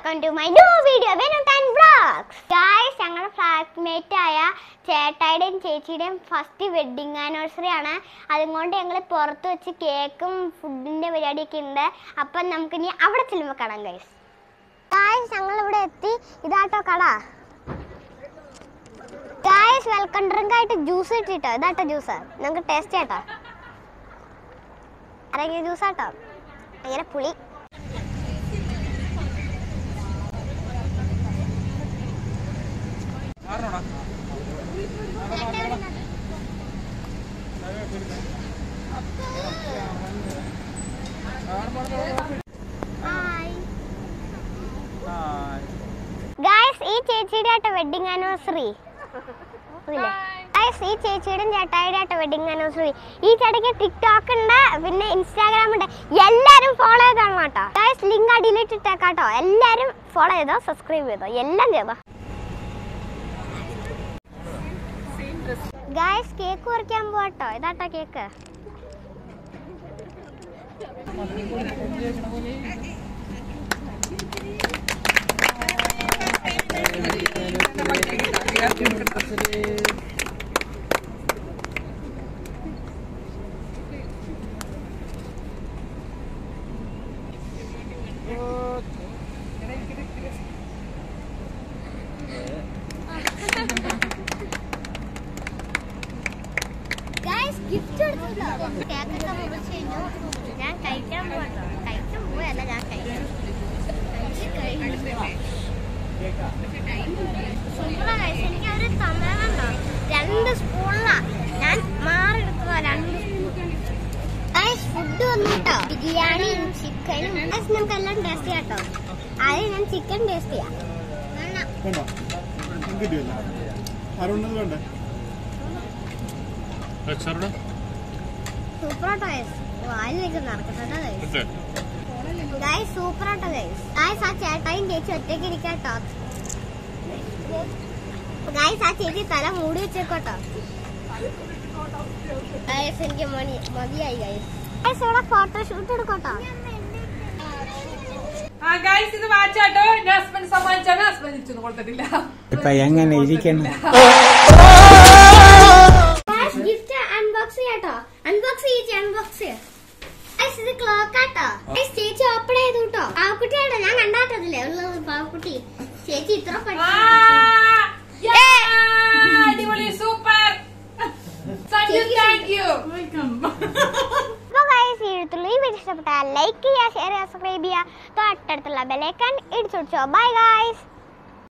Welcome to my new video വെനും ten vlogs guys ഞങ്ങളുടെ flatmate ആയ ചേട്ടായുടെയും ചേച്ചിയുടെയും ഫസ്റ്റ് വെഡിങ് ആനിവേഴ്സറി ആണ് അതുകൊണ്ട് ഞങ്ങൾ പുറത്ത് വെച്ച് കേക്കും ഫുഡിന്റെ പരിപാടിയൊക്കെ ഉണ്ട് അപ്പം നമുക്ക് ഇനി അവിടെ ചെല്ലുമ്പോൾ കാണാം ഗൈസ് ഗായ്സ് ഞങ്ങൾ ഇവിടെ എത്തി ഇതാട്ടോ കട ഗായ്സ് വെൽക്കം ഡ്രിങ്ക് ആയിട്ട് ജ്യൂസ് ഇട്ടിട്ടോ ഇതാട്ടോ ജ്യൂസ് നമുക്ക് ടേസ്റ്റ് കേട്ടോ അരങ്ങിയ ജ്യൂസ് ആട്ടോ ഭയങ്കര പുളി ഗായ്സ് ഈ ചേച്ചിയുടെ ആട്ടോ വെഡിങ് ആനിവേഴ്സറി ഗായ്സ് ഈ ചേച്ചിയുടെയും ചേട്ടായിയുടെ ആട്ടോ വെഡിങ് ആനിവേഴ്സറി ഈ ചേട്ടയ്ക്ക് ടിക്ടോക്ക് ഉണ്ട് പിന്നെ ഇൻസ്റ്റാഗ്രാം ഉണ്ട് എല്ലാരും ഫോളോ ചെയ്തോളണം കേട്ടോ ഗായ്സ് ലിങ്ക് അടിയിലിട്ട് ഇട്ടേക്കാട്ടോ എല്ലാരും ഫോളോ ചെയ്തോ സബ്സ്ക്രൈബ് ചെയ്തോ എല്ലാം ചെയ്തോ ഗായ്സ് കേക്ക് മുറിക്കാൻ പോട്ടോ ഇതാട്ടോ കേക്ക് ഗൈസ് ഗിഫ്റ്റ് എടുത്തിട്ടോ കേക്കൊക്കെ മുറിച്ച് കഴിഞ്ഞു ഞാൻ കഴിക്കാൻ പോകട്ടോ കഴിക്കാൻ പോയല്ല ഞാൻ കഴിക്കും കഴിച്ച് കഴിഞ്ഞു സൂപ്പറാ guys. എനിക്ക് അവര് തന്നതുണ്ടോ രണ്ട് സ്പൂണിലാ ഞാൻ മാറെടുത്തതാ രണ്ട് ഗൈസ് ഫുഡ് വന്നു കേട്ടോ ബിരിയാണിയും ചിക്കനും ഗൈസ് നമുക്ക് എല്ലാം ടേസ്റ്റ് ചെയ്യാം കേട്ടോ ആദ്യം ഞാൻ ചിക്കൻ ടേസ്റ്റ് ചെയ്യാം വേണ്ട. വേണ്ട കിട്ടിയില്ല അരുണത് വേണ്ടേ സൂപ്പറാട്ടോ ഗൈസ് വായിലേക്ക് നടക്കട്ടെ ഗൈസ് ഗൈസ് സൂപ്പറാട്ടോ ഗൈസ് ഗൈസ് ആ ചേട്ടായും ചേച്ചി ഒറ്റയ്ക്ക് ഇരിക്കാട്ടോ ഗൈസ് ആ ചേച്ചി തല മൂടി വെച്ചേക്കോട്ടോ ഗൈസ് എനിക്ക് മണി മതിയായി ഗൈസ് ഗൈസ് ഇവിടെ ഫോട്ടോഷൂട്ട് എടുക്കോട്ടോ ആ ഗൈസ് ഇത് വാച്ചാട്ടോ എന്റെ ഹസ്ബൻഡ് സമ്മാനിച്ചാണ് ഹസ്ബൻഡ് തിരിച്ചു കൊടുത്തിട്ടില്ല ഇപ്പൊ എങ്ങനെ ഇരിക്കണം ഗൈസ് ഗിഫ്റ്റ് അൺബോക്സ് ചെയ്യാട്ടോ അൺബോക്സ് ചേച്ചി അൺബോക്സ് ചെയ്യാം ഗൈസ് ഇത് ക്ലോക്ക് ആട്ടോ ഗൈസ് ചേച്ചി ഓപ്പൺ ചെയ്തു കേട്ടോ പാവക്കുട്ടിയാട്ടോ ഞാൻ കണ്ടാട്ടതില്ലേ ഉള്ളത് പാവക്കുട്ടി ചേച്ചി ഇത്ര ആ, പഠിച്ചു yeah! അടിപൊളി സൂപ്പർ താങ്ക് യു അപ്പോൾ ഗൈസ് ഈ എഴുത്തുള്ള ഈ വീഡിയോ ഇഷ്ടപ്പെട്ടാൽ ലൈക്ക് ചെയ്യുക ഷെയർ ചെയ്യുക സബ്സ്ക്രൈബ് ചെയ്യുക തൊട്ടടുത്തുള്ള ബെലൈക്കൺ ഇടിച്ചു ബൈ ഗൈസ്